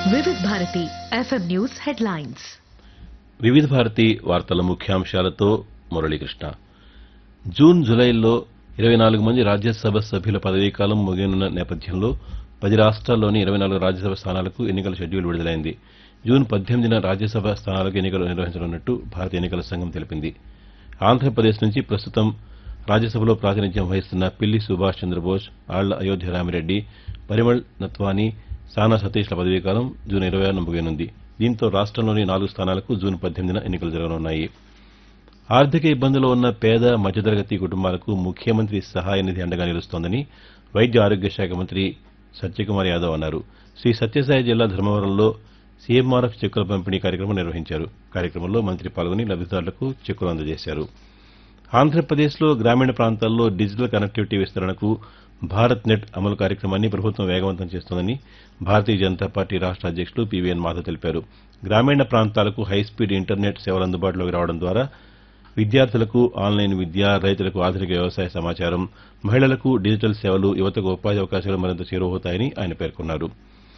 వివిధ Bharati FM news headlines వివిధ భారతి వార్తల ముఖ్యాంశాలతో మురళీకృష్ణ జూన్ జులైల్లో ఇరవై నాలుగు మంది రాజ్యసభ సభ్యుల పదవీకాలం ముగియనున్న నేపథ్యంలో పది రాష్ట్రాల్లోని ఇరవై నాలుగు రాజ్యసభ స్థానాలకు ఎన్నికల షెడ్యూల్ విడుదలైంది జూన్ పద్దెనిమిదిన రాజ్యసభ స్థానాలకు ఎన్నికలు నిర్వహించనున్నట్టు భారత ఎన్నికల సంఘం తెలిపింది ఆంధ్రప్రదేశ్ నుంచి ప్రస్తుతం రాజ్యసభలో ప్రాతినిధ్యం వహిస్తున్న పిల్లి సుభాష్ చంద్రబోస్ ఆళ్ల అయోధ్య రామిరెడ్డి పరిమళ్ నత్వానీ సానా సతీష్ల పదవీకాలం జూన్ ఇరవై ఆరున ముగియనుంది దీంతో రాష్ట్రంలోని నాలుగు స్థానాలకు జూన్ పద్దెనిమిదిన ఎన్నికలు జరగనున్నాయి ఆర్థిక ఇబ్బందుల్లో ఉన్న పేద మధ్యతరగతి కుటుంబాలకు ముఖ్యమంత్రి సహాయ నిధి అండగా నిలుస్తోందని వైద్య ఆరోగ్య శాఖ మంత్రి సత్యకుమార్ యాదవ్ అన్నారు శ్రీ సత్యసాయి జిల్లా ధర్మవరంలో సీఎంఆర్ఎఫ్ చెక్కుల పంపిణీ కార్యక్రమం నిర్వహించారు కార్యక్రమంలో మంత్రి పాల్గొని లబ్దిదారులకు చెక్కులు అందజేశారు ఆంధ్రప్రదేశ్లో గ్రామీణ ప్రాంతాల్లో డిజిటల్ కనెక్టివిటీ విస్తరణకు భారత్ నెట్ అమలు కార్యక్రమాన్ని ప్రభుత్వం వేగవంతం చేస్తోందని భారతీయ జనతా పార్టీ రాష్ట అధ్యక్షులు పీవీఎన్ మాధవ్ తెలిపారు గ్రామీణ ప్రాంతాలకు హైస్పీడ్ ఇంటర్నెట్ సేవలు అందుబాటులోకి రావడం ద్వారా విద్యార్థులకు ఆన్లైన్ విద్య రైతులకు ఆధునిక వ్యవసాయ సమాచారం మహిళలకు డిజిటల్ సేవలు యువతకు ఉపాధి అవకాశాలు మరింత చేరువవుతాయని ఆయన పేర్కొన్నారు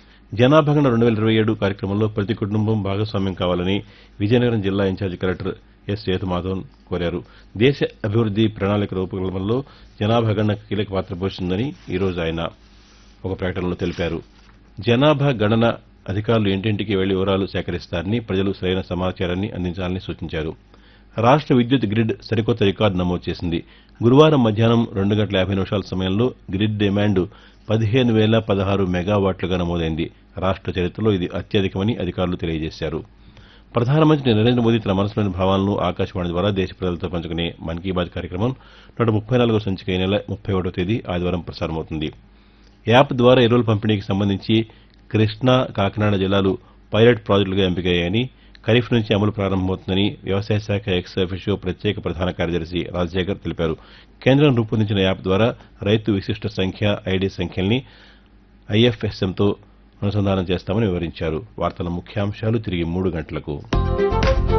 జనాభా రెండు వేల ఇరవై ఏడు కార్యక్రమంలో ప్రతి కుటుంబం భాగస్వామ్యం కావాలని విజయనగరం జిల్లా ఇన్ఛార్జి కలెక్టర్ ఎస్ సేతుమాధవన్ కోరారు దేశ అభివృద్ది ప్రణాళిక రూపకల్పనలో జనాభా గణన కీలక పాత్ర పోషిస్తుందని ఈరోజు ఆయన ఒక ప్రకటనలో తెలిపారు జనాభా గణన అధికారులు ఇంటింటికి వెళ్లి వివరాలు సేకరిస్తారని ప్రజలు సరైన సమాచారాన్ని అందించాలని సూచించారు రాష్ట విద్యుత్ గ్రిడ్ సరికొత్త రికార్డు నమోదు చేసింది గురువారం మధ్యాహ్నం రెండు గంటల యాభై నిమిషాల సమయంలో గ్రిడ్ డిమాండ్ పదిహేను వేల పదహారు మెగావాట్లుగా నమోదైంది రాష్ట చరిత్రలో ఇది అత్యధికమని అధికారులు తెలియజేశారు ప్రధానమంత్రి నరేంద్ర మోదీ తన మనసులోని భావాలను ఆకాశవాణి ద్వారా దేశ ప్రజలతో పంచుకునే మన్ కీ బాత్ కార్యక్రమం నూట ముప్పై నాలుగో సంచిక ఈ నెల ముప్పై ఒకటో తేదీ ఆదివారం ప్రసారమవుతుంది యాప్ ద్వారా ఎరువుల పంపిణీకి సంబంధించి కృష్ణా కాకినాడ జిల్లాలు పైలట్ ప్రాజెక్టులుగా ఎంపికయ్యాయని ఖరీఫ్ నుంచి అమలు ప్రారంభమవుతుందని వ్యవసాయ శాఖ ఎక్స్ అఫిషియో ప్రత్యేక ప్రధాన కార్యదర్శి రాజశేఖర్ తెలిపారు కేంద్రం రూపొందించిన యాప్ ద్వారా రైతు విశిష్ట సంఖ్య ఐడీ సంఖ్యల్ని ఐఎఫ్ఎస్ఎంతో అనుసంధానం చేస్తామని వివరించారు వార్తల ముఖ్యాంశాలు తిరిగి మూడు గంటలకు